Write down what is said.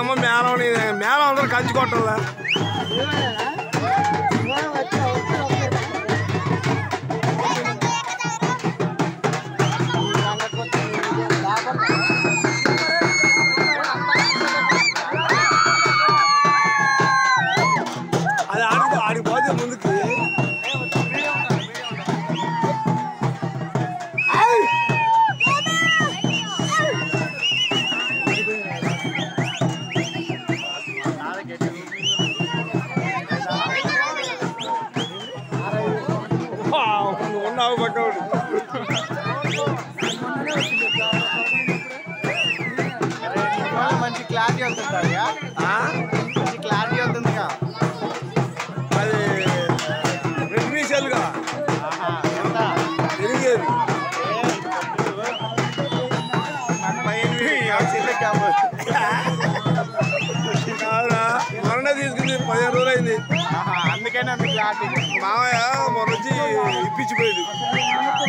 అమ్మ మేళం నీ- మేళం అందరూ కంచి కొట్టాలా అది ఆడికి ఆడికి పోతే ముందుకి వావ్, నువ్వు ఉన్నావు పక్కవాడు మంచి క్లారిటీ వస్తుంది మంచి క్లారిటీ వస్తుందిగా అది రెండు నిమిషాలుగా ఆహా, ఎంత? తిరిగేది ముప్పై ఎనిమిది, ఆ చిన్న క్యాబ్. కాదురా మొన్న తీసుకుంది పదిహేను రోజులు అయింది ఆహా, అందుకనే అంత క్లారిటీ మామయ్య మొన్న వచ్చి ఇప్పించిపోయింది